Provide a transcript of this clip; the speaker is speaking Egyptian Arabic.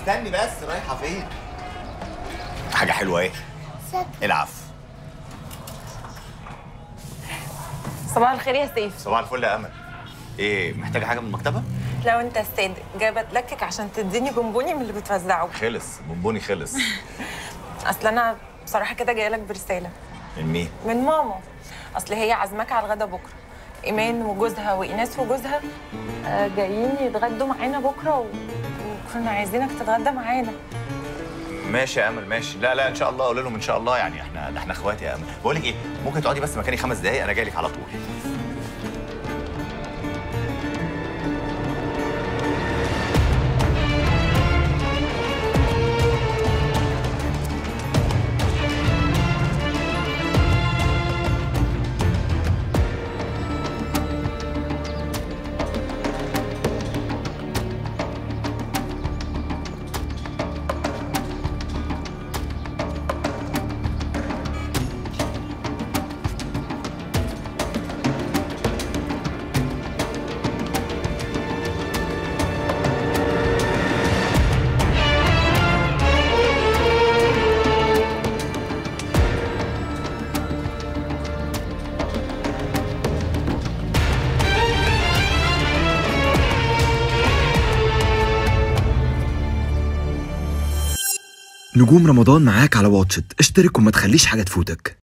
استني بس رايحه فين حاجه حلوه ايه العفو صباح الخير يا سيف صباح الفل يا امل ايه محتاجه حاجه من المكتبه لو انت الصادق جايبه اتلكك عشان تديني بونبوني من اللي بتوزعه خلص بونبوني خلص اصل انا بصراحه كده جايه لك برساله من مين من ماما اصل هي عازماك على الغدا بكره ايمان وجوزها وايناس وجوزها آه، جايين يتغدوا معانا بكره و... وكنا عايزينك تتغدى معانا ماشي يا امل ماشي لا لا ان شاء الله قول لهم ان شاء الله يعني احنا ده احنا اخوات يا امل بقول لك ايه ممكن تقعدي بس مكاني خمس دقايق انا جاي لك على طول نجوم رمضان معاك على واتشت اشترك وما تخليش حاجة تفوتك